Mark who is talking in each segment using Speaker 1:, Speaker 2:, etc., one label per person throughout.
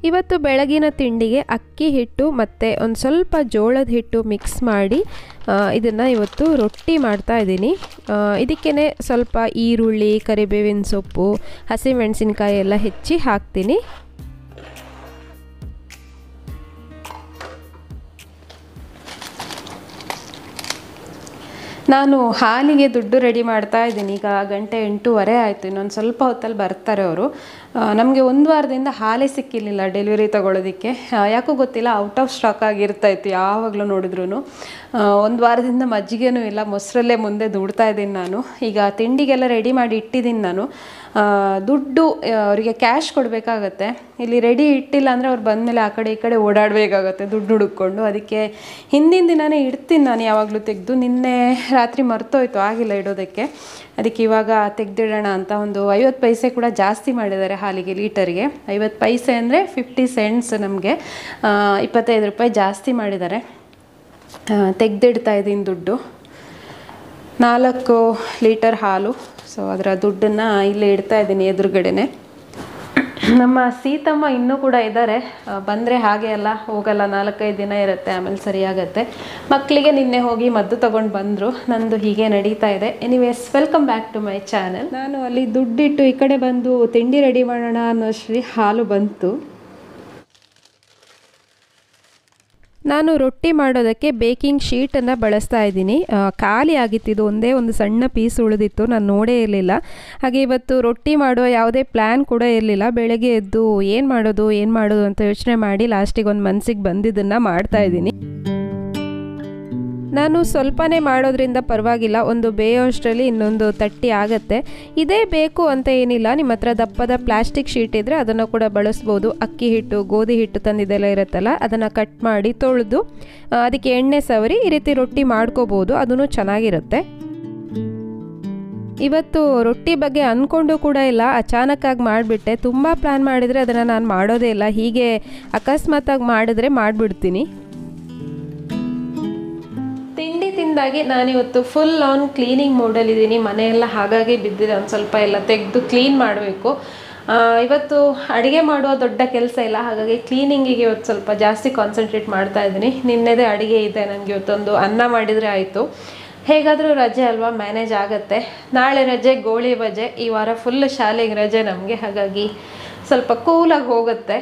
Speaker 1: ಇವತ್ತು ಬೆಳಗಿನ ತಿಂಡಿಗೆ ಅಕ್ಕಿ ಹಿಟ್ಟು ಮತ್ತು ಒಂದು ಸ್ವಲ್ಪ ಜೋಳದ ಹಿಟ್ಟು ಮಿಕ್ಸ್ ಮಾಡಿ ಇದನ್ನು ಇವತ್ತು ರೊಟ್ಟಿ ಮಾಡ್ತಾ ಇದ್ದೀನಿ ಇದಕ್ಕೇ ಸ್ವಲ್ಪ ಈರುಳ್ಳಿ ಕರಿಬೇವಿನ ಸೊಪ್ಪು ಹಸಿಮೆಣಸಿನ್ಕಾಯಿ ಎಲ್ಲ ಹೆಚ್ಚಿ ಹಾಕ್ತೀನಿ ನಾನು ಹಾಲಿಗೆ ದುಡ್ಡು ರೆಡಿ ಮಾಡ್ತಾ ಇದ್ದೀನಿ ಈಗ ಗಂಟೆ ಎಂಟೂವರೆ ಆಯಿತು ಇನ್ನೊಂದು ಸ್ವಲ್ಪ ಹೊತ್ತಲ್ಲಿ ಬರ್ತಾರೆ ಅವರು ನಮಗೆ ಒಂದು ವಾರದಿಂದ ಹಾಲೇ ಸಿಕ್ಕಿರಲಿಲ್ಲ ಡೆಲಿವರಿ ತೊಗೊಳೋದಕ್ಕೆ ಯಾಕೋ ಗೊತ್ತಿಲ್ಲ ಔಟ್ ಆಫ್ ಸ್ಟಾಕ್ ಆಗಿರ್ತಾಯಿತ್ತು ಯಾವಾಗಲೂ ನೋಡಿದ್ರು ಒಂದು ವಾರದಿಂದ ಮಜ್ಜಿಗೆನೂ ಇಲ್ಲ ಮೊಸರಲ್ಲೇ ಮುಂದೆ ದುಡ್ತಾ ಇದ್ದೀನಿ ನಾನು ಈಗ ತಿಂಡಿಗೆಲ್ಲ ರೆಡಿ ಮಾಡಿ ಇಟ್ಟಿದ್ದೀನಿ ನಾನು ದುಡ್ಡು ಅವರಿಗೆ ಕ್ಯಾಶ್ ಕೊಡಬೇಕಾಗತ್ತೆ ಇಲ್ಲಿ ರೆಡಿ ಇಟ್ಟಿಲ್ಲ ಅಂದರೆ ಅವ್ರು ಬಂದಮೇಲೆ ಆ ಕಡೆ ಈ ಕಡೆ ಓಡಾಡಬೇಕಾಗತ್ತೆ ದುಡ್ಡು ಹುಡುಕೊಂಡು ಅದಕ್ಕೆ ಹಿಂದಿನ ದಿನವೇ ಇಡ್ತೀನಿ ನಾನು ಯಾವಾಗಲೂ ತೆಗೆದು ನಿನ್ನೆ ರಾತ್ರಿ ಮರ್ತೋಯ್ತು ಆಗಿಲ್ಲ ಇಡೋದಕ್ಕೆ ಅದಕ್ಕೆ ಇವಾಗ ತೆಗೆದಿಡೋಣ ಅಂತ ಒಂದು ಐವತ್ತು ಪೈಸೆ ಕೂಡ ಜಾಸ್ತಿ ಮಾಡಿದ್ದಾರೆ ಹಾಲಿಗೆ ಲೀಟರ್ಗೆ ಐವತ್ತು ಪೈಸೆ ಅಂದರೆ ಫಿಫ್ಟಿ ಸೆಂಟ್ಸ್ ನಮಗೆ ಇಪ್ಪತ್ತೈದು ರೂಪಾಯಿ ಜಾಸ್ತಿ ಮಾಡಿದ್ದಾರೆ ತೆಗೆದಿಡ್ತಾ ಇದ್ದೀನಿ ದುಡ್ಡು ನಾಲ್ಕು ಲೀಟರ್ ಹಾಲು ಸೊ ಅದರ ದುಡ್ಡನ್ನು ಇಲ್ಲೇ ಇಡ್ತಾ ಇದ್ದೀನಿ ಎದುರುಗಡೆನೆ ನಮ್ಮ ಸೀತಮ್ಮ ಇನ್ನೂ ಕೂಡ ಇದ್ದಾರೆ ಬಂದರೆ ಹಾಗೆ ಅಲ್ಲ ಹೋಗಲ್ಲ ನಾಲ್ಕೈದು ದಿನ ಇರುತ್ತೆ ಆಮೇಲೆ ಸರಿಯಾಗತ್ತೆ ಮಕ್ಕಳಿಗೆ ನಿನ್ನೆ ಹೋಗಿ ಮದ್ದು ತಗೊಂಡು ಬಂದರು ನಂದು ಹೀಗೆ ನಡೀತಾ ಇದೆ anyways welcome back to my channel ನಾನು ಅಲ್ಲಿ ದುಡ್ಡಿಟ್ಟು ಈ ಕಡೆ ಬಂದು ತಿಂಡಿ ರೆಡಿ ಮಾಡೋಣ ಅನ್ನೋಷ್ಟ್ರಿ ಹಾಲು ಬಂತು ನಾನು ರೊಟ್ಟಿ ಮಾಡೋದಕ್ಕೆ ಬೇಕಿಂಗ್ ಶೀಟನ್ನು ಬಳಸ್ತಾ ಇದ್ದೀನಿ ಖಾಲಿ ಆಗಿತ್ತು ಇದು ಒಂದೇ ಒಂದು ಸಣ್ಣ ಪೀಸ್ ಉಳಿದಿತ್ತು ನಾನು ನೋಡೇ ಇರಲಿಲ್ಲ ಹಾಗೆ ಇವತ್ತು ರೊಟ್ಟಿ ಮಾಡುವ ಯಾವುದೇ ಪ್ಲ್ಯಾನ್ ಕೂಡ ಇರಲಿಲ್ಲ ಬೆಳಗ್ಗೆ ಎದ್ದು ಏನು ಮಾಡೋದು ಏನು ಮಾಡೋದು ಅಂತ ಯೋಚನೆ ಮಾಡಿ ಲಾಸ್ಟಿಗೆ ಒಂದು ಮನಸ್ಸಿಗೆ ಬಂದಿದ್ದನ್ನು ಮಾಡ್ತಾ ಇದ್ದೀನಿ ನಾನು ಸ್ವಲ್ಪನೇ ಮಾಡೋದ್ರಿಂದ ಪರವಾಗಿಲ್ಲ ಒಂದು ಬೇಯೋಷ್ಟರಲ್ಲಿ ಇನ್ನೊಂದು ತಟ್ಟಿ ಆಗುತ್ತೆ ಇದೇ ಬೇಕು ಅಂತ ಏನಿಲ್ಲ ನಿಮ್ಮ ಹತ್ರ ದಪ್ಪದ ಪ್ಲಾಸ್ಟಿಕ್ ಶೀಟ್ ಇದ್ದರೆ ಅದನ್ನು ಕೂಡ ಬಳಸ್ಬೋದು ಅಕ್ಕಿ ಹಿಟ್ಟು ಗೋಧಿ ಹಿಟ್ಟು ತಂದಿದ್ದೆಲ್ಲ ಇರುತ್ತಲ್ಲ ಅದನ್ನು ಕಟ್ ಮಾಡಿ ತೊಳೆದು ಅದಕ್ಕೆ ಎಣ್ಣೆ ಸವರಿ ಈ ರೀತಿ ರೊಟ್ಟಿ ಮಾಡ್ಕೋಬೋದು ಅದೂ ಚೆನ್ನಾಗಿರುತ್ತೆ ಇವತ್ತು ರೊಟ್ಟಿ ಬಗ್ಗೆ ಅಂದ್ಕೊಂಡು ಕೂಡ ಇಲ್ಲ ಅಚಾನಕ್ಕಾಗಿ ಮಾಡಿಬಿಟ್ಟೆ ತುಂಬ ಪ್ಲ್ಯಾನ್ ಮಾಡಿದರೆ ಅದನ್ನು ನಾನು ಮಾಡೋದೇ ಇಲ್ಲ ಹೀಗೆ ಅಕಸ್ಮಾತಾಗಿ ಮಾಡಿದ್ರೆ ಮಾಡಿಬಿಡ್ತೀನಿ ತಿಂಡಿ ತಿಂದಾಗಿ ನಾನಿವತ್ತು ಫುಲ್ ಆನ್ ಕ್ಲೀನಿಂಗ್ ಮೋಡಲ್ಲಿದ್ದೀನಿ ಮನೆಯೆಲ್ಲ ಹಾಗಾಗಿ ಬಿದ್ದಿದೆ ಒಂದು ಸ್ವಲ್ಪ ಎಲ್ಲ ತೆಗೆದು ಕ್ಲೀನ್ ಮಾಡಬೇಕು ಇವತ್ತು ಅಡುಗೆ ಮಾಡುವ ದೊಡ್ಡ ಕೆಲಸ ಇಲ್ಲ ಹಾಗಾಗಿ ಕ್ಲೀನಿಂಗಿಗೆ ಇವತ್ತು ಸ್ವಲ್ಪ ಜಾಸ್ತಿ ಕಾನ್ಸಂಟ್ರೇಟ್ ಮಾಡ್ತಾ ಇದ್ದೀನಿ ನಿನ್ನೆದೇ ಅಡುಗೆ ಇದೆ ನನಗೆ ಇವತ್ತೊಂದು ಅನ್ನ ಮಾಡಿದರೆ ಆಯಿತು ಹೇಗಾದರೂ ರಜೆ ಅಲ್ವಾ ಮ್ಯಾನೇಜ್ ಆಗುತ್ತೆ ನಾಳೆ ರಜೆ ಗೋಳಿ ಬಜೆ ಈ ವಾರ ಫುಲ್ ಶಾಲೆಗೆ ರಜೆ ನಮಗೆ ಹಾಗಾಗಿ ಸ್ವಲ್ಪ ಕೂಲಾಗಿ ಹೋಗುತ್ತೆ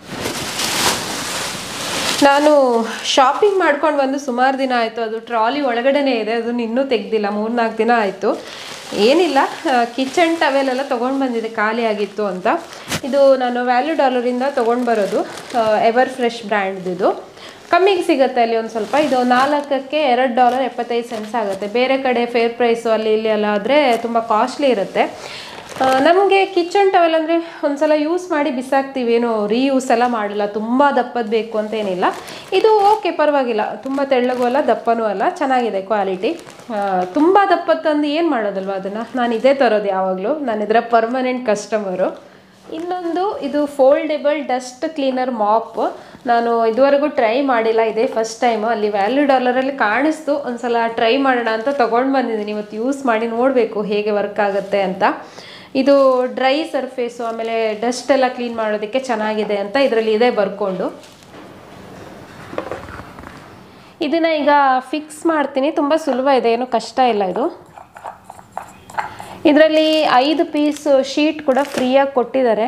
Speaker 1: ನಾನು ಶಾಪಿಂಗ್ ಮಾಡ್ಕೊಂಡು ಬಂದು ಸುಮಾರು ದಿನ ಆಯಿತು ಅದು ಟ್ರಾಲಿ ಒಳಗಡೆನೇ ಇದೆ ಅದನ್ನು ಇನ್ನೂ ತೆಗ್ದಿಲ್ಲ ಮೂರ್ನಾಲ್ಕು ದಿನ ಆಯಿತು ಏನಿಲ್ಲ ಕಿಚನ್ ಟವೆಲೆಲ್ಲ ತೊಗೊಂಡು ಬಂದಿದೆ ಖಾಲಿ ಆಗಿತ್ತು ಅಂತ ಇದು ನಾನು ವ್ಯಾಲ್ಯೂ ಡಾಲರಿಂದ ತೊಗೊಂಡು ಬರೋದು ಎವರ್ ಫ್ರೆಶ್ ಬ್ರ್ಯಾಂಡ್ದಿದು ಕಮ್ಮಿಗೆ ಸಿಗುತ್ತೆ ಅಲ್ಲಿ ಒಂದು ಸ್ವಲ್ಪ ಇದು ನಾಲ್ಕಕ್ಕೆ ಎರಡು ಡಾಲರ್ ಎಪ್ಪತ್ತೈದು ಸೆನ್ಸ್ ಆಗುತ್ತೆ ಬೇರೆ ಕಡೆ ಫೇರ್ ಪ್ರೈಸು ಅಲ್ಲಿ ಇಲ್ಲಿ ಎಲ್ಲ ಆದರೆ ತುಂಬ ಕಾಸ್ಟ್ಲಿ ಇರುತ್ತೆ ನಮಗೆ ಕಿಚನ್ ಟವೆಲ್ ಅಂದರೆ ಒಂದ್ಸಲ ಯೂಸ್ ಮಾಡಿ ಬಿಸಾಕ್ತೀವಿ ಏನೋ ರೀಯೂಸ್ ಎಲ್ಲ ಮಾಡಲ್ಲ ತುಂಬ ದಪ್ಪದ ಬೇಕು ಅಂತ ಏನಿಲ್ಲ ಇದು ಓಕೆ ಪರವಾಗಿಲ್ಲ ತುಂಬ ತೆಳ್ಳಗೂ ಅಲ್ಲ ದಪ್ಪನೂ ಅಲ್ಲ ಚೆನ್ನಾಗಿದೆ ಕ್ವಾಲಿಟಿ ತುಂಬ ದಪ್ಪದ ತಂದು ಏನು ಮಾಡೋದಲ್ವ ಅದನ್ನು ನಾನು ಇದೇ ತರೋದು ಯಾವಾಗಲೂ ನಾನು ಇದರ ಪರ್ಮನೆಂಟ್ ಕಸ್ಟಮರು ಇನ್ನೊಂದು ಇದು ಫೋಲ್ಡೆಬಲ್ ಡಸ್ಟ್ ಕ್ಲೀನರ್ ಮಾಪ್ ನಾನು ಇದುವರೆಗೂ ಟ್ರೈ ಮಾಡಿಲ್ಲ ಇದೇ ಫಸ್ಟ್ ಟೈಮು ಅಲ್ಲಿ ವ್ಯಾಲ್ಯೂ ಡಾಲರಲ್ಲಿ ಕಾಣಿಸ್ತು ಒಂದ್ಸಲ ಟ್ರೈ ಮಾಡೋಣ ಅಂತ ತೊಗೊಂಡು ಬಂದಿದ್ದೀನಿ ಇವತ್ತು ಯೂಸ್ ಮಾಡಿ ನೋಡಬೇಕು ಹೇಗೆ ವರ್ಕ್ ಆಗುತ್ತೆ ಅಂತ ಇದು ಡ್ರೈ ಸರ್ಫೇಸು ಆಮೇಲೆ ಡಸ್ಟ್ ಎಲ್ಲ ಕ್ಲೀನ್ ಮಾಡೋದಕ್ಕೆ ಚೆನ್ನಾಗಿದೆ ಅಂತ ಇದರಲ್ಲಿ ಇದೆ ಬರ್ಕೊಂಡು ಇದನ್ನು ಈಗ ಫಿಕ್ಸ್ ಮಾಡ್ತೀನಿ ತುಂಬ ಸುಲಭ ಇದೆ ಏನು ಕಷ್ಟ ಇಲ್ಲ ಇದು ಇದರಲ್ಲಿ ಐದು ಪೀಸ್ ಶೀಟ್ ಕೂಡ ಫ್ರೀಯಾಗಿ ಕೊಟ್ಟಿದ್ದಾರೆ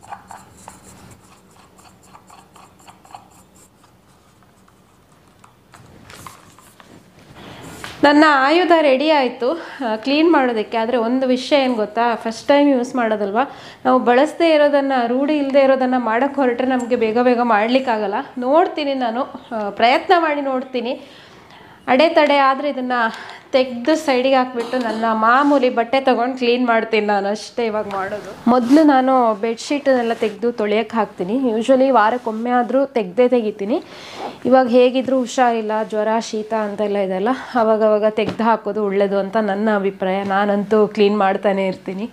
Speaker 1: ನನ್ನ ಆಯುಧ ರೆಡಿ ಆಯಿತು ಕ್ಲೀನ್ ಮಾಡೋದಕ್ಕೆ ಆದರೆ ಒಂದು ವಿಷಯ ಏನು ಗೊತ್ತಾ ಫಸ್ಟ್ ಟೈಮ್ ಯೂಸ್ ಮಾಡೋದಲ್ವ ನಾವು ಬಳಸದೇ ಇರೋದನ್ನು ರೂಢಿ ಇಲ್ಲದೆ ಇರೋದನ್ನು ಮಾಡೋಕ್ಕೆ ಹೊರಟ್ರೆ ನಮಗೆ ಬೇಗ ಬೇಗ ಮಾಡಲಿಕ್ಕಾಗಲ್ಲ ನೋಡ್ತೀನಿ ನಾನು ಪ್ರಯತ್ನ ಮಾಡಿ ನೋಡ್ತೀನಿ ಅಡೆತಡೆ ಆದರೆ ಇದನ್ನು ತೆಗೆದು ಸೈಡಿಗೆ ಹಾಕ್ಬಿಟ್ಟು ನನ್ನ ಮಾಮೂಲಿ ಬಟ್ಟೆ ತೊಗೊಂಡು ಕ್ಲೀನ್ ಮಾಡ್ತೀನಿ ನಾನು ಅಷ್ಟೇ ಇವಾಗ ಮಾಡೋದು ಮೊದಲು ನಾನು ಬೆಡ್ಶೀಟನ್ನೆಲ್ಲ ತೆಗೆದು ತೊಳೆಯೋಕ್ಕೆ ಹಾಕ್ತೀನಿ ಯೂಶ್ವಲಿ ವಾರಕ್ಕೊಮ್ಮೆ ಆದರೂ ತೆಗೆದೇ ತೆಗಿತೀನಿ ಇವಾಗ ಹೇಗಿದ್ರೂ ಹುಷಾರಿಲ್ಲ ಜ್ವರ ಶೀತ ಅಂತೆಲ್ಲ ಇದೆಲ್ಲ ಅವಾಗವಾಗ ತೆಗೆದು ಹಾಕೋದು ಒಳ್ಳೆಯದು ಅಂತ ನನ್ನ ಅಭಿಪ್ರಾಯ ನಾನಂತೂ ಕ್ಲೀನ್ ಮಾಡ್ತಾನೆ ಇರ್ತೀನಿ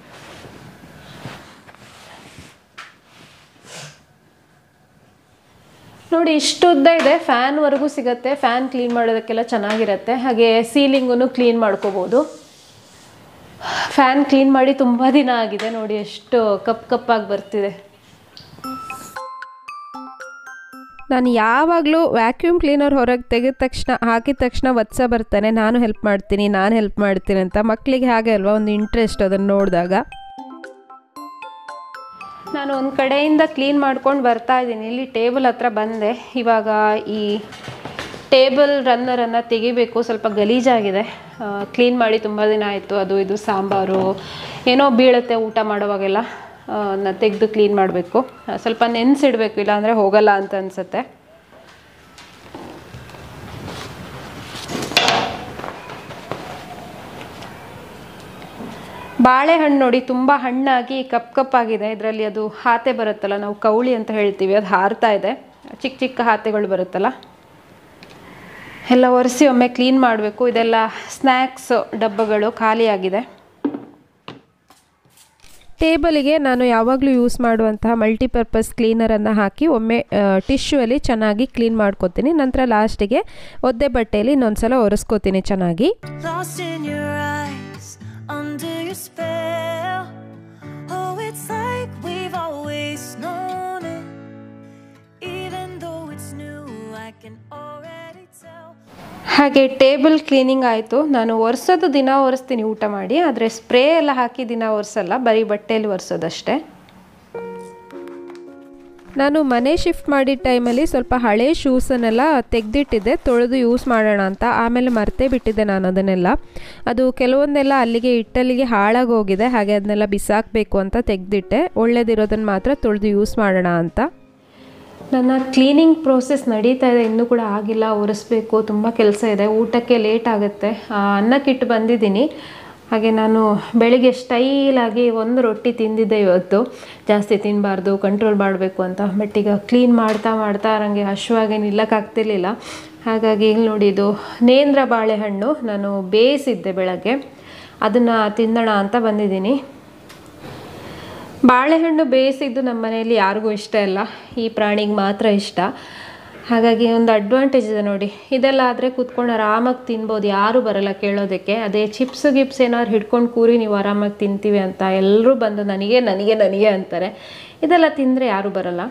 Speaker 1: ನೋಡಿ ಇಷ್ಟು ಉದ್ದ ಇದೆ ಫ್ಯಾನ್ವರೆಗೂ ಸಿಗುತ್ತೆ ಫ್ಯಾನ್ ಕ್ಲೀನ್ ಮಾಡೋದಕ್ಕೆಲ್ಲ ಚೆನ್ನಾಗಿರುತ್ತೆ ಹಾಗೆ ಸೀಲಿಂಗು ಕ್ಲೀನ್ ಮಾಡ್ಕೋಬೋದು ಫ್ಯಾನ್ ಕ್ಲೀನ್ ಮಾಡಿ ತುಂಬ ದಿನ ಆಗಿದೆ ನೋಡಿ ಎಷ್ಟು ಕಪ್ ಕಪ್ಪಾಗಿ ಬರ್ತಿದೆ ನಾನು ಯಾವಾಗಲೂ ವ್ಯಾಕ್ಯೂಮ್ ಕ್ಲೀನರ್ ಹೊರಗೆ ತೆಗೆದ ತಕ್ಷಣ ಹಾಕಿದ ತಕ್ಷಣ ಒತ್ಸ ಬರ್ತಾನೆ ನಾನು ಹೆಲ್ಪ್ ಮಾಡ್ತೀನಿ ನಾನು ಹೆಲ್ಪ್ ಮಾಡ್ತೀನಿ ಅಂತ ಮಕ್ಕಳಿಗೆ ಹಾಗೆ ಅಲ್ವಾ ಒಂದು ಇಂಟ್ರೆಸ್ಟ್ ಅದನ್ನು ನೋಡಿದಾಗ ನಾನು ಒಂದು ಕಡೆಯಿಂದ ಕ್ಲೀನ್ ಮಾಡ್ಕೊಂಡು ಬರ್ತಾ ಇದ್ದೀನಿ ಇಲ್ಲಿ ಟೇಬಲ್ ಹತ್ರ ಬಂದೆ ಇವಾಗ ಈ ಟೇಬಲ್ ರನ್ನರನ್ನು ತೆಗಿಬೇಕು ಸ್ವಲ್ಪ ಗಲೀಜಾಗಿದೆ ಕ್ಲೀನ್ ಮಾಡಿ ತುಂಬ ದಿನ ಆಯಿತು ಅದು ಇದು ಸಾಂಬಾರು ಏನೋ ಬೀಳುತ್ತೆ ಊಟ ಮಾಡುವಾಗೆಲ್ಲ ಅದನ್ನ ತೆಗೆದು ಕ್ಲೀನ್ ಮಾಡಬೇಕು ಸ್ವಲ್ಪ ನೆನೆಸಿಡ್ಬೇಕು ಇಲ್ಲಾಂದರೆ ಹೋಗಲ್ಲ ಅಂತ ಅನಿಸುತ್ತೆ ಬಾಳೆಹಣ್ಣು ನೋಡಿ ತುಂಬ ಹಣ್ಣಾಗಿ ಕಪ್ ಕಪ್ಪಾಗಿದೆ ಇದರಲ್ಲಿ ಅದು ಹಾತೆ ಬರುತ್ತಲ್ಲ ನಾವು ಕೌಳಿ ಅಂತ ಹೇಳ್ತೀವಿ ಅದು ಹಾರ್ತಾ ಇದೆ ಚಿಕ್ಕ ಚಿಕ್ಕ ಹಾತೆಗಳು ಬರುತ್ತಲ್ಲ ಎಲ್ಲ ಒರೆಸಿ ಒಮ್ಮೆ ಕ್ಲೀನ್ ಮಾಡಬೇಕು ಇದೆಲ್ಲ ಸ್ನ್ಯಾಕ್ಸ್ ಡಬ್ಬಗಳು ಖಾಲಿಯಾಗಿದೆ ಟೇಬಲಿಗೆ ನಾನು ಯಾವಾಗಲೂ ಯೂಸ್ ಮಾಡುವಂತಹ ಮಲ್ಟಿಪರ್ಪಸ್ ಕ್ಲೀನರನ್ನು ಹಾಕಿ ಒಮ್ಮೆ ಟಿಶ್ಯೂ ಅಲ್ಲಿ ಚೆನ್ನಾಗಿ ಕ್ಲೀನ್ ಮಾಡ್ಕೊತೀನಿ ನಂತರ ಲಾಸ್ಟಿಗೆ ಒದ್ದೆ ಬಟ್ಟೆಯಲ್ಲಿ ಇನ್ನೊಂದ್ಸಲ ಒರೆಸ್ಕೋತೀನಿ ಚೆನ್ನಾಗಿ
Speaker 2: Lost in your eyes, under your spell. Oh, it's like we've always known it. Even though it's new, I can already tell.
Speaker 1: ಹಾಗೆ ಟೇಬಲ್ ಕ್ಲೀನಿಂಗ್ ಆಯಿತು ನಾನು ಒರೆಸೋದು ದಿನ ಒರೆಸ್ತೀನಿ ಊಟ ಮಾಡಿ ಆದರೆ ಸ್ಪ್ರೇ ಎಲ್ಲ ಹಾಕಿ ದಿನ ಒರೆಸಲ್ಲ ಬರೀ ಬಟ್ಟೆಯಲ್ಲಿ ಒರೆಸೋದಷ್ಟೇ ನಾನು ಮನೆ ಶಿಫ್ಟ್ ಮಾಡಿದ ಟೈಮಲ್ಲಿ ಸ್ವಲ್ಪ ಹಳೆ ಶೂಸನ್ನೆಲ್ಲ ತೆಗೆದಿಟ್ಟಿದ್ದೆ ತೊಳೆದು ಯೂಸ್ ಮಾಡೋಣ ಅಂತ ಆಮೇಲೆ ಮರ್ತೇ ಬಿಟ್ಟಿದ್ದೆ ನಾನು ಅದನ್ನೆಲ್ಲ ಅದು ಕೆಲವೊಂದೆಲ್ಲ ಅಲ್ಲಿಗೆ ಇಟ್ಟಲ್ಲಿಗೆ ಹಾಳಾಗೋಗಿದೆ ಹಾಗೆ ಅದನ್ನೆಲ್ಲ ಬಿಸಾಕಬೇಕು ಅಂತ ತೆಗೆದಿಟ್ಟೆ ಒಳ್ಳೇದಿರೋದನ್ನು ಮಾತ್ರ ತೊಳೆದು ಯೂಸ್ ಮಾಡೋಣ ಅಂತ ನನ್ನ ಕ್ಲೀನಿಂಗ್ ಪ್ರೋಸೆಸ್ ನಡೀತಾ ಇದೆ ಇನ್ನೂ ಕೂಡ ಆಗಿಲ್ಲ ಒರೆಸ್ಬೇಕು ತುಂಬ ಕೆಲಸ ಇದೆ ಊಟಕ್ಕೆ ಲೇಟ್ ಆಗುತ್ತೆ ಆ, ಅನ್ನಕ್ಕಿಟ್ಟು ಬಂದಿದ್ದೀನಿ ಹಾಗೆ ನಾನು ಬೆಳಿಗ್ಗೆ ಸ್ಟೈಲಾಗಿ ಒಂದು ರೊಟ್ಟಿ ತಿಂದಿದ್ದೆ ಇವತ್ತು ಜಾಸ್ತಿ ತಿನ್ನಬಾರ್ದು ಕಂಟ್ರೋಲ್ ಮಾಡಬೇಕು ಅಂತ ಬಟ್ ಈಗ ಕ್ಲೀನ್ ಮಾಡ್ತಾ ಮಾಡ್ತಾ ನನಗೆ ಹಶ್ವಾಗಿ ನಿಲ್ಲಕ್ಕಾಗ್ತಿರ್ಲಿಲ್ಲ ಹಾಗಾಗಿ ಇಲ್ಲಿ ನೋಡಿ ಇದು ನೇಂದ್ರ ಬಾಳೆಹಣ್ಣು ನಾನು ಬೇಯಿಸಿದ್ದೆ ಬೆಳಗ್ಗೆ ಅದನ್ನು ತಿನ್ನೋಣ ಅಂತ ಬಂದಿದ್ದೀನಿ ಬಾಳೆಹಣ್ಣು ಬೇಯಿಸಿದ್ದು ನಮ್ಮ ಮನೆಯಲ್ಲಿ ಯಾರಿಗೂ ಇಷ್ಟ ಇಲ್ಲ ಈ ಪ್ರಾಣಿಗೆ ಮಾತ್ರ ಇಷ್ಟ ಹಾಗಾಗಿ ಒಂದು ಅಡ್ವಾಂಟೇಜ್ ಇದೆ ನೋಡಿ ಇದೆಲ್ಲ ಆದರೆ ಕೂತ್ಕೊಂಡು ಆರಾಮಾಗಿ ತಿನ್ಬೋದು ಯಾರೂ ಬರಲ್ಲ ಕೇಳೋದಕ್ಕೆ ಅದೇ ಚಿಪ್ಸ್ ಗಿಪ್ಸ್ ಏನಾದ್ರು ಹಿಡ್ಕೊಂಡು ಕೂರಿ ನೀವು ಆರಾಮಾಗಿ ತಿಂತೀವಿ ಅಂತ ಎಲ್ಲರೂ ಬಂದು ನನಗೆ ನನಗೆ ನನಗೆ ಅಂತಾರೆ ಇದೆಲ್ಲ ತಿಂದರೆ ಯಾರೂ ಬರಲ್ಲ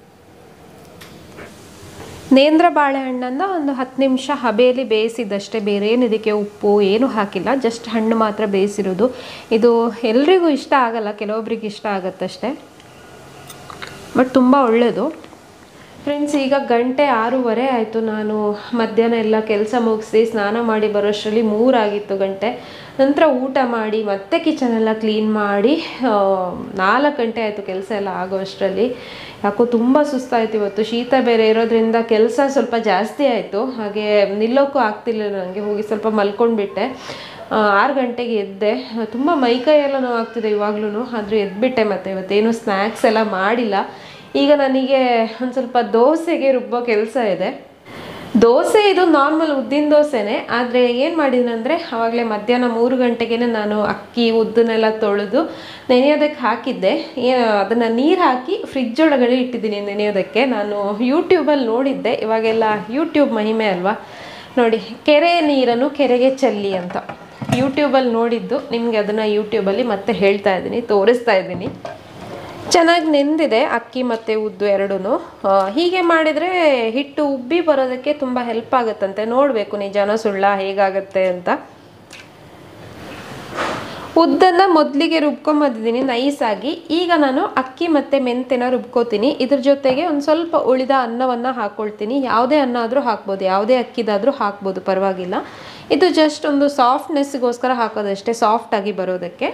Speaker 1: ನೇಂದ್ರ ಬಾಳೆಹಣ್ಣನ್ನು ಒಂದು ಹತ್ತು ನಿಮಿಷ ಹಬೆಯಲ್ಲಿ ಬೇಯಿಸಿದ್ದಷ್ಟೇ ಬೇರೆ ಏನು ಇದಕ್ಕೆ ಉಪ್ಪು ಏನು ಹಾಕಿಲ್ಲ ಜಸ್ಟ್ ಹಣ್ಣು ಮಾತ್ರ ಬೇಯಿಸಿರೋದು ಇದು ಎಲ್ರಿಗೂ ಇಷ್ಟ ಆಗಲ್ಲ ಕೆಲವೊಬ್ರಿಗೆ ಇಷ್ಟ ಆಗುತ್ತಷ್ಟೇ ಬಟ್ ತುಂಬ ಒಳ್ಳೆಯದು ಫ್ರೆಂಡ್ಸ್ ಈಗ ಗಂಟೆ ಆರೂವರೆ ಆಯಿತು ನಾನು ಮಧ್ಯಾಹ್ನ ಎಲ್ಲ ಕೆಲಸ ಮುಗಿಸಿ ಸ್ನಾನ ಮಾಡಿ ಬರೋಷ್ಟರಲ್ಲಿ ಮೂರಾಗಿತ್ತು ಗಂಟೆ ನಂತರ ಊಟ ಮಾಡಿ ಮತ್ತೆ ಕಿಚನ್ ಎಲ್ಲ ಕ್ಲೀನ್ ಮಾಡಿ ಆ, ನಾಲ್ಕು ಗಂಟೆ ಆಯಿತು ಕೆಲಸ ಎಲ್ಲ ಆಗೋ ಅಷ್ಟರಲ್ಲಿ ಯಾಕೋ ತುಂಬ ಸುಸ್ತಾಯಿತು ಇವತ್ತು ಶೀತ ಬೇರೆ ಇರೋದ್ರಿಂದ ಕೆಲಸ ಸ್ವಲ್ಪ ಜಾಸ್ತಿ ಆಯಿತು ಹಾಗೆ ನಿಲ್ಲೋಕ್ಕೂ ಆಗ್ತಿರ್ಲಿಲ್ಲ ನನಗೆ ಹೋಗಿ ಸ್ವಲ್ಪ ಮಲ್ಕೊಂಡ್ಬಿಟ್ಟೆ ಆ, ಆರು ಗಂಟೆಗೆ ಎದ್ದೆ ತುಂಬ ಮೈಕೈ ಎಲ್ಲ ನೋವಾಗ್ತಿದೆ ಇವಾಗ್ಲೂ ಆದರೆ ಎದ್ಬಿಟ್ಟೆ ಮತ್ತೆ ಇವತ್ತೇನು ಸ್ನ್ಯಾಕ್ಸ್ ಎಲ್ಲ ಮಾಡಿಲ್ಲ ಈಗ ನನಗೆ ಒಂದು ಸ್ವಲ್ಪ ದೋಸೆಗೆ ರುಬ್ಬೋ ಕೆಲಸ ಇದೆ ದೋಸೆ ಇದು ನಾರ್ಮಲ್ ಉದ್ದಿನ ದೋಸೆನೇ ಆದರೆ ಏನು ಮಾಡಿದ್ದೀನಿ ಅಂದರೆ ಆವಾಗಲೇ ಮಧ್ಯಾಹ್ನ ಮೂರು ಗಂಟೆಗೆ ನಾನು ಅಕ್ಕಿ ಉದ್ದನ್ನೆಲ್ಲ ತೊಳೆದು ನೆನೆಯೋದಕ್ಕೆ ಹಾಕಿದ್ದೆ ಅದನ್ನು ನೀರು ಹಾಕಿ ಫ್ರಿಜ್ ಒಳಗಡೆ ಇಟ್ಟಿದ್ದೀನಿ ನೆನೆಯೋದಕ್ಕೆ ನಾನು ಯೂಟ್ಯೂಬಲ್ಲಿ ನೋಡಿದ್ದೆ ಇವಾಗೆಲ್ಲ ಯೂಟ್ಯೂಬ್ ಮಹಿಮೆ ಅಲ್ವಾ ನೋಡಿ ಕೆರೆ ನೀರನ್ನು ಕೆರೆಗೆ ಚೆಲ್ಲಿ ಅಂತ ಯೂಟ್ಯೂಬಲ್ಲಿ ನೋಡಿದ್ದು ನಿಮಗೆ ಅದನ್ನು ಯೂಟ್ಯೂಬಲ್ಲಿ ಮತ್ತೆ ಹೇಳ್ತಾ ಇದ್ದೀನಿ ತೋರಿಸ್ತಾ ಇದ್ದೀನಿ ಚೆನ್ನಾಗಿ ನೆಂದಿದೆ ಅಕ್ಕಿ ಮತ್ತು ಉದ್ದು ಎರಡೂ ಹೀಗೆ ಮಾಡಿದರೆ ಹಿಟ್ಟು ಉಬ್ಬಿ ಬರೋದಕ್ಕೆ ತುಂಬ ಹೆಲ್ಪ್ ಆಗುತ್ತಂತೆ ನೋಡಬೇಕು ನಿಜಾನ ಸುಳ್ಳ ಹೇಗಾಗತ್ತೆ ಅಂತ ಉದ್ದನ್ನು ಮೊದಲಿಗೆ ರುಬ್ಕೊಂಬಂದಿದ್ದೀನಿ ನೈಸಾಗಿ ಈಗ ನಾನು ಅಕ್ಕಿ ಮತ್ತು ಮೆಂತೆನ ರುಬ್ಕೋತೀನಿ ಇದ್ರ ಜೊತೆಗೆ ಒಂದು ಸ್ವಲ್ಪ ಉಳಿದ ಅನ್ನವನ್ನು ಹಾಕ್ಕೊಳ್ತೀನಿ ಯಾವುದೇ ಅನ್ನ ಆದರೂ ಹಾಕ್ಬೋದು ಯಾವುದೇ ಅಕ್ಕಿದಾದರೂ ಹಾಕ್ಬೋದು ಪರವಾಗಿಲ್ಲ ಇದು ಜಸ್ಟ್ ಒಂದು ಸಾಫ್ಟ್ನೆಸ್ಗೋಸ್ಕರ ಹಾಕೋದಷ್ಟೇ ಸಾಫ್ಟಾಗಿ ಬರೋದಕ್ಕೆ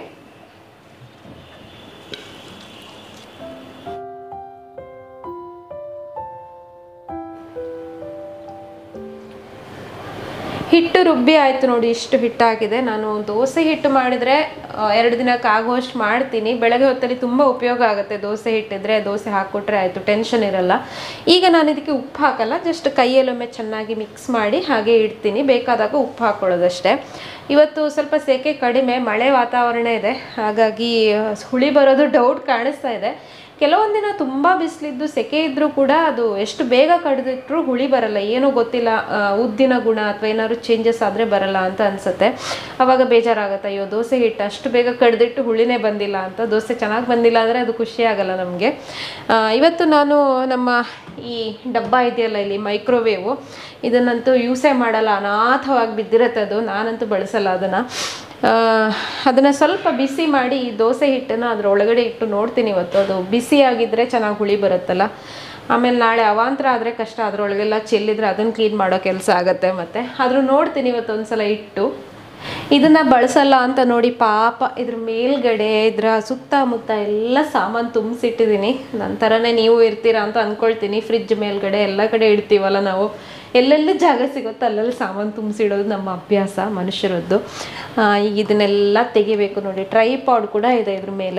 Speaker 1: ಹಿಟ್ಟು ರುಬ್ಬಿ ಆಯಿತು ನೋಡಿ ಇಷ್ಟು ಹಿಟ್ಟಾಗಿದೆ ನಾನು ದೋಸೆ ಹಿಟ್ಟು ಮಾಡಿದರೆ ಎರಡು ದಿನಕ್ಕೆ ಆಗುವಷ್ಟು ಮಾಡ್ತೀನಿ ಬೆಳಗ್ಗೆ ಹೊತ್ತಲ್ಲಿ ತುಂಬ ಉಪಯೋಗ ಆಗುತ್ತೆ ದೋಸೆ ಹಿಟ್ಟಿದ್ರೆ ದೋಸೆ ಹಾಕ್ಕೊಟ್ರೆ ಆಯಿತು ಟೆನ್ಷನ್ ಇರಲ್ಲ ಈಗ ನಾನು ಇದಕ್ಕೆ ಉಪ್ಪು ಹಾಕಲ್ಲ ಜಸ್ಟ್ ಕೈಯಲ್ಲೊಮ್ಮೆ ಚೆನ್ನಾಗಿ ಮಿಕ್ಸ್ ಮಾಡಿ ಹಾಗೆ ಇಡ್ತೀನಿ ಬೇಕಾದಾಗ ಉಪ್ಪು ಹಾಕ್ಕೊಳ್ಳೋದಷ್ಟೇ ಇವತ್ತು ಸ್ವಲ್ಪ ಸೆಕೆ ಕಡಿಮೆ ಮಳೆ ವಾತಾವರಣ ಇದೆ ಹಾಗಾಗಿ ಹುಳಿ ಬರೋದು ಡೌಟ್ ಕಾಣಿಸ್ತಾ ಇದೆ ಕೆಲವೊಂದು ದಿನ ತುಂಬ ಬಿಸಿಲಿದ್ದು ಸೆಕೆ ಇದ್ದರೂ ಕೂಡ ಅದು ಎಷ್ಟು ಬೇಗ ಕಡ್ದಿಟ್ರು ಹುಳಿ ಬರಲ್ಲ ಏನೂ ಗೊತ್ತಿಲ್ಲ ಆ, ಉದ್ದಿನ ಗುಣ ಅಥವಾ ಏನಾದ್ರು ಚೇಂಜಸ್ ಆದರೆ ಬರಲ್ಲ ಅಂತ ಅನಿಸುತ್ತೆ ಅವಾಗ ಬೇಜಾರಾಗುತ್ತೆ ಅಯ್ಯೋ ದೋಸೆ ಹಿಟ್ಟು ಅಷ್ಟು ಬೇಗ ಕಡ್ದಿಟ್ಟು ಹುಳಿನೇ ಬಂದಿಲ್ಲ ಅಂತ ದೋಸೆ ಚೆನ್ನಾಗಿ ಬಂದಿಲ್ಲ ಅಂದರೆ ಅದು ಖುಷಿ ಆಗಲ್ಲ ನಮಗೆ ಇವತ್ತು ನಾನು ನಮ್ಮ ಈ ಡಬ್ಬ ಇದೆಯಲ್ಲ ಇಲ್ಲಿ ಮೈಕ್ರೋವೇವು ಇದನ್ನಂತೂ ಯೂಸೇ ಮಾಡಲ್ಲ ಅನಾಥವಾಗಿ ಬಿದ್ದಿರತ್ತೆ ಅದು ನಾನಂತೂ ಬಳಸಲ್ಲ ಅದನ್ನು ಅದನ್ನು ಸ್ವಲ್ಪ ಬಿಸಿ ಮಾಡಿ ಈ ದೋಸೆ ಹಿಟ್ಟನ್ನು ಅದ್ರ ಒಳಗಡೆ ಇಟ್ಟು ನೋಡ್ತೀನಿ ಇವತ್ತು ಅದು ಬಿಸಿ ಆಗಿದ್ದರೆ ಚೆನ್ನಾಗಿ ಹುಳಿ ಬರುತ್ತಲ್ಲ ಆಮೇಲೆ ನಾಳೆ ಅವಾಂತರ ಆದರೆ ಕಷ್ಟ ಅದರೊಳಗೆಲ್ಲ ಚೆಲ್ಲಿದ್ರೆ ಅದನ್ನು ಕ್ಲೀನ್ ಮಾಡೋ ಕೆಲಸ ಆಗುತ್ತೆ ಮತ್ತು ಆದರೂ ನೋಡ್ತೀನಿ ಇವತ್ತು ಒಂದ್ಸಲ ಇಟ್ಟು ಇದನ್ನು ಬಳಸಲ್ಲ ಅಂತ ನೋಡಿ ಪಾಪ ಇದ್ರ ಮೇಲ್ಗಡೆ ಇದ್ರ ಸುತ್ತಮುತ್ತ ಎಲ್ಲ ಸಾಮಾನು ತುಂಬಿಸಿಟ್ಟಿದ್ದೀನಿ ನನ್ನ ಥರನೇ ನೀವು ಇರ್ತೀರಾ ಅಂತ ಅಂದ್ಕೊಳ್ತೀನಿ ಫ್ರಿಜ್ ಮೇಲ್ಗಡೆ ಎಲ್ಲ ಕಡೆ ಇಡ್ತೀವಲ್ಲ ನಾವು ಎಲ್ಲೆಲ್ಲಿ ಜಾಗ ಸಿಗುತ್ತೋ ಅಲ್ಲೆಲ್ಲಿ ಸಾಮಾನು ತುಂಬಿಸಿಡೋದು ನಮ್ಮ ಅಭ್ಯಾಸ ಮನುಷ್ಯರದ್ದು ಆ, ಈಗ ಇದನ್ನೆಲ್ಲ ತೆಗಿಬೇಕು ನೋಡಿ ಟ್ರೈ ಪಾಡ್ ಕೂಡ ಇದೆ ಇದ್ರ ಮೇಲೆ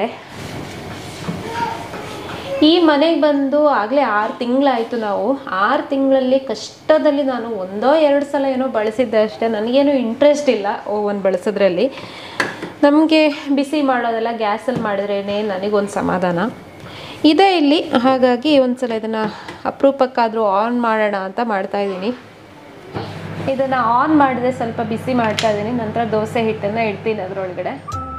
Speaker 1: ಈ ಮನೆಗೆ ಬಂದು ಆಗಲೇ ಆರು ತಿಂಗಳಾಯಿತು ನಾವು ಆರು ತಿಂಗಳಲ್ಲಿ ಕಷ್ಟದಲ್ಲಿ ನಾನು ಒಂದೋ ಎರಡು ಸಲ ಏನೋ ಬಳಸಿದ್ದೆ ಅಷ್ಟೇ ನನಗೇನು ಇಂಟ್ರೆಸ್ಟ್ ಇಲ್ಲ ಓವನ್ ಬಳಸೋದ್ರಲ್ಲಿ ನಮಗೆ ಬಿಸಿ ಮಾಡೋದೆಲ್ಲ ಗ್ಯಾಸಲ್ಲಿ ಮಾಡಿದ್ರೇ ನನಗೊಂದು ಸಮಾಧಾನ ಇದೆ ಇಲ್ಲಿ ಹಾಗಾಗಿ ಒಂದು ಸಲ ಇದನ್ನು ಅಪರೂಪಕ್ಕಾದರೂ ಆನ್ ಮಾಡೋಣ ಅಂತ ಮಾಡ್ತಾಯಿದ್ದೀನಿ ಇದನ್ನು ಆನ್ ಮಾಡಿದ್ರೆ ಸ್ವಲ್ಪ ಬಿಸಿ ಮಾಡ್ತಾ ಇದ್ದೀನಿ ನಂತರ ದೋಸೆ ಹಿಟ್ಟನ್ನು ಇಡ್ತೀನಿ ಅದರೊಳಗಡೆ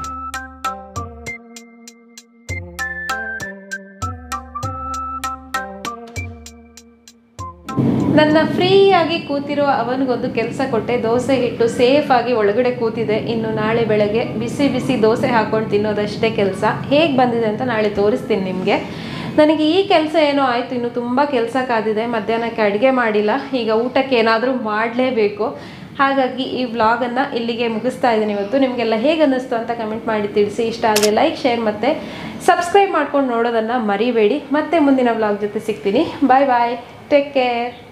Speaker 1: ನನ್ನ ಫ್ರೀಯಾಗಿ ಕೂತಿರೋ ಅವನಿಗೊಂದು ಕೆಲಸ ಕೊಟ್ಟೆ ದೋಸೆ ಹಿಟ್ಟು ಸೇಫ್ ಆಗಿ ಒಳಗಡೆ ಕೂತಿದೆ ಇನ್ನು ನಾಳೆ ಬೆಳಗ್ಗೆ ಬಿಸಿ ಬಿಸಿ ದೋಸೆ ಹಾಕೊಂಡು ತಿನ್ನೋದಷ್ಟೇ ಕೆಲಸ ಹೇಗೆ ಬಂದಿದೆ ಅಂತ ನಾಳೆ ತೋರಿಸ್ತೀನಿ ನಿಮಗೆ ನನಗೆ ಈ ಕೆಲಸ ಏನೋ ಆಯಿತು ಇನ್ನು ತುಂಬ ಕೆಲಸ ಕಾದಿದೆ ಮಧ್ಯಾಹ್ನಕ್ಕೆ ಅಡುಗೆ ಮಾಡಿಲ್ಲ ಈಗ ಊಟಕ್ಕೆ ಏನಾದರೂ ಮಾಡಲೇಬೇಕು ಹಾಗಾಗಿ ಈ ವ್ಲಾಗನ್ನು ಇಲ್ಲಿಗೆ ಮುಗಿಸ್ತಾ ಇದ್ದೀನಿ ಇವತ್ತು ನಿಮಗೆಲ್ಲ ಹೇಗೆ ಅನ್ನಿಸ್ತು ಅಂತ ಕಮೆಂಟ್ ಮಾಡಿ ತಿಳಿಸಿ ಇಷ್ಟ ಆದರೆ ಲೈಕ್ ಶೇರ್ ಮತ್ತು ಸಬ್ಸ್ಕ್ರೈಬ್ ಮಾಡ್ಕೊಂಡು ನೋಡೋದನ್ನು ಮರಿಬೇಡಿ ಮತ್ತೆ ಮುಂದಿನ ವ್ಲಾಗ್ ಜೊತೆ ಸಿಗ್ತೀನಿ ಬಾಯ್ ಬಾಯ್ ಟೇಕ್ ಕೇರ್